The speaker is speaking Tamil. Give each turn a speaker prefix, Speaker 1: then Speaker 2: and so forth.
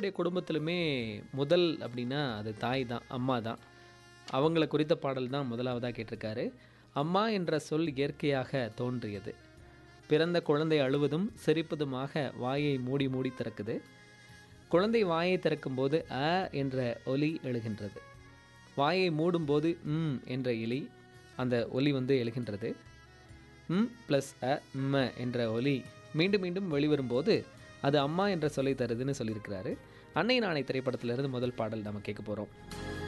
Speaker 1: எல்லோருடைய குடும்பத்திலுமே முதல் அப்படின்னா அது தாய் தான் அம்மா தான் அவங்கள குறித்த பாடல் தான் முதலாவதாக கேட்டிருக்காரு அம்மா என்ற சொல் இயற்கையாக தோன்றியது பிறந்த குழந்தை அழுவதும் சிரிப்பதுமாக வாயை மூடி மூடி திறக்குது குழந்தை வாயை திறக்கும்போது அ என்ற ஒலி எழுகின்றது வாயை மூடும்போது ம் என்ற இலி அந்த ஒலி வந்து எழுகின்றது ம் ப்ளஸ் அ ம என்ற ஒலி மீண்டும் மீண்டும் வெளிவரும்போது அது அம்மா என்ற சொல்லை தருதுன்னு சொல்லியிருக்கிறாரு அன்னை நாணை திரைப்படத்திலிருந்து முதல் பாடல் நம்ம கேட்க போகிறோம்